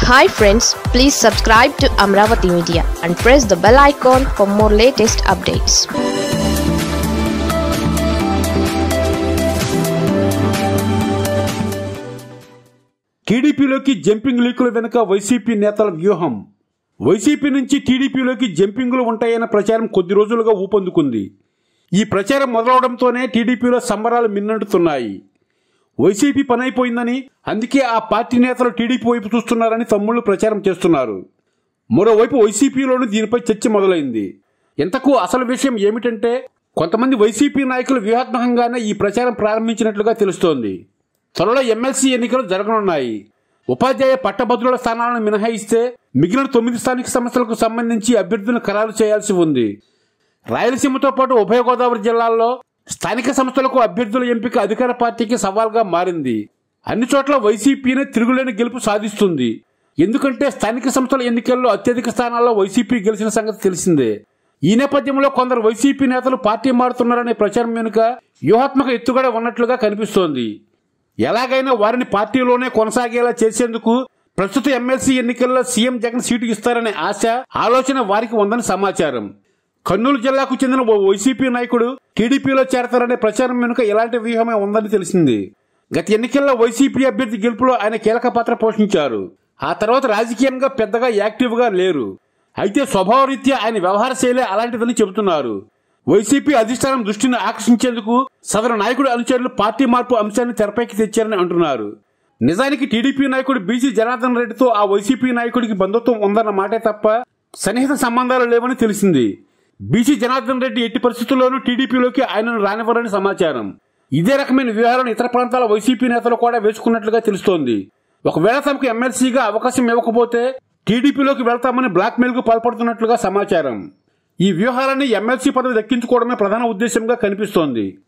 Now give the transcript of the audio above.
hi friends please subscribe to Amaravati media and press the bell icon for more latest updates టీడీపీలోకి jumping లీకుల వెనుక YCP నేతల వ్యూహం YCP నుంచి టీడీపీలోకి జంపింగులు ఉంటాయన్న ప్రచారం కొద్ది రోజులుగా ఊపందుకుంది ఈ ప్రచారం మొదలవడంతోనే టీడీపీలో సంబరాలు మిన్నంటుతున్నాయి వైసీపీ పనైపోయిందని అందుకే ఆ పార్టీ నేతలు టీడీపీ వైపు చూస్తున్నారని తమ్ముళ్ళు ప్రచారం చేస్తున్నారు మరోవైపు వైసీపీలోనూ దీనిపై చర్చ మొదలైంది ఇంతకు అసలు విషయం ఏమిటంటే కొంతమంది వైసీపీ నాయకులు వ్యూహాత్మకంగానే ఈ ప్రచారం ప్రారంభించినట్లుగా తెలుస్తోంది త్వరలో ఎమ్మెల్సీ ఎన్నికలు జరగనున్నాయి ఉపాధ్యాయ పట్టభద్రుల స్థానాలను మినహాయిస్తే మిగిలిన తొమ్మిది స్థానిక సంస్థలకు సంబంధించి అభ్యర్థులను ఖరారు చేయాల్సి ఉంది రాయలసీమతో పాటు ఉభయ గోదావరి జిల్లాల్లో స్థానిక సంస్థలకు అభ్యర్థుల ఎంపిక అధికార పార్టీకి సవాల్గా మారింది అన్ని చోట్ల వైసీపీనే తిరుగులేని గెలుపు సాధిస్తుంది ఎందుకంటే స్థానిక సంస్థల ఎన్నికల్లో అత్యధిక స్థానాల్లో వైసీపీ గెలిచిన సంగతి తెలిసిందే ఈ నేపథ్యంలో కొందరు వైసీపీ నేతలు పార్టీ మారుతున్నారనే ప్రచారం వెనుక వ్యూహాత్మక ఎత్తుగడ ఉన్నట్లుగా కనిపిస్తోంది ఎలాగైనా వారిని పార్టీలోనే కొనసాగేలా చేసేందుకు ప్రస్తుత ఎమ్మెల్సీ ఎన్నికల్లో సీఎం జగన్ సీటు ఇస్తారనే ఆశ ఆలోచన వారికి ఉందని సమాచారం కర్నూలు జిల్లాకు చెందిన ఓ వైసీపీ నాయకుడు టీడీపీలో చేరతారనే ప్రచారం వెనుక ఎలాంటి వ్యూహమే ఉందని తెలిసింది గత ఎన్నికల్లో వైసీపీ అభ్యర్థి గెలుపులో ఆయన కీలక పాత్ర పోషించారు ఆ తర్వాత రాజకీయంగా పెద్దగా యాక్టివ్గా లేరు అయితే స్వభావరీత్యా ఆయన వ్యవహార శైలి అలాంటిదని చెబుతున్నారు వైసీపీ అధిష్టానం దృష్టిని ఆకర్షించేందుకు సదరు నాయకుడు అనుచరులు పార్టీ మార్పు అంశాన్ని తెరపైకి తెచ్చారని అంటున్నారు నిజానికి టీడీపీ నాయకుడు బీసీ జనార్దన్ రెడ్డితో ఆ వైసీపీ నాయకుడికి బంధుత్వం ఉందన్న మాటే తప్ప సన్నిహిత సంబంధాలు లేవని తెలిసింది బీసీ జనార్దన్ రెడ్డి ఎట్టి పరిస్థితుల్లోనూ టీడీపీలోకి ఆయనను రానివ్వరని సమాచారం ఇదే రకమైన వ్యూహాలను ఇతర ప్రాంతాల వైసీపీ నేతలు కూడా వేసుకున్నట్లుగా తెలుస్తోంది ఒకవేళ తమకు ఎమ్మెల్సీగా అవకాశం ఇవ్వకపోతే టీడీపీలోకి వెళ్తామని బ్లాక్మెయిల్ కు పాల్పడుతున్నట్లుగా సమాచారం ఈ వ్యూహాలన్నీ ఎమ్మెల్సీ పదవి దక్కించుకోవడమే ప్రధాన ఉద్దేశంగా కనిపిస్తోంది